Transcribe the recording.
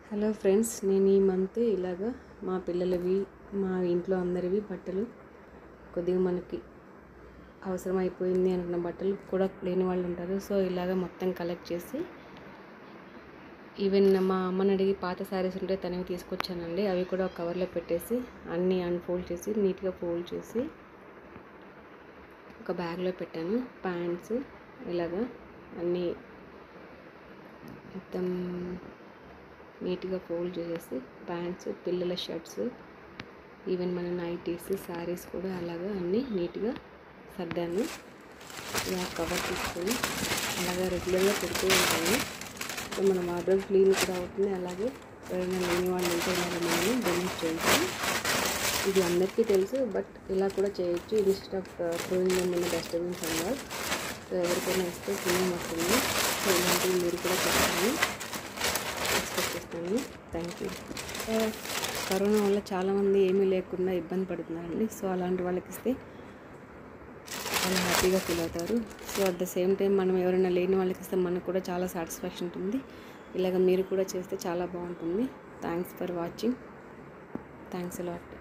hello friends నేను ఈ month ఇలాగా మా పిల్లలవి మా ఇంట్లో అందరివి బట్టలు కొద్దిగా మనకి అవసరం అయిపోయింది అనుకున్న బట్టలు కూడా లేని వాళ్ళు ఉంటారు సో ఇలాగ మొత్తం కలెక్ట్ చేసి ఈవెన్ మా అమ్మని అడిగి పాత శారీస్ ఉంటే తనవి తీసుకొచ్చానండి అవి కూడా ఒక కవర్లో పెట్టేసి అన్నీ అన్ఫోల్డ్ చేసి నీట్గా ఫోల్డ్ చేసి ఒక బ్యాగ్లో పెట్టాను ప్యాంట్స్ ఇలాగా అన్నీ మొత్తం నీట్గా ఫోల్డ్ చేసేసి ప్యాంట్స్ పిల్లల షర్ట్స్ ఈవెన్ మన నైటీస్ శారీస్ కూడా అలాగా అన్నీ నీట్గా సర్దాను ఇలా కవర్ తీసుకొని అలాగా రెగ్యులర్గా పెడుతూ ఉంటాను సో మన వార్డ్రోబ్ క్లీన్ కూడా అవుతుంది అలాగే ఎవరైనా లేని వాళ్ళు ఉంటే ఇలాగ మనం డొనేట్ చేయొచ్చు ఇది అందరికీ తెలుసు బట్ ఇలా కూడా చేయొచ్చు instead of throwing them in dustbins అన్నారు సో ఎవరికైనా ఇస్తే పుణ్యం వస్తుంది సో ఇలాంటివి మీరు కూడా చేస్తాను ఎక్స్పెక్ట్ చేస్తాను థ్యాంక్ యూ కరోనా వల్ల చాలామంది ఏమీ లేకుండా ఇబ్బంది పడుతున్నారండి సో అలాంటి వాళ్ళకి ఇస్తే వాళ్ళు హ్యాపీగా ఫీల్ అవుతారు so at the same time మనం ఎవరైనా లేని వాళ్ళకి ఇస్తే మనకు కూడా చాలా సాటిస్ఫాక్షన్ ఉంటుంది ఇలాగ మీరు కూడా చేస్తే చాలా బాగుంటుంది thanks for watching thanks allot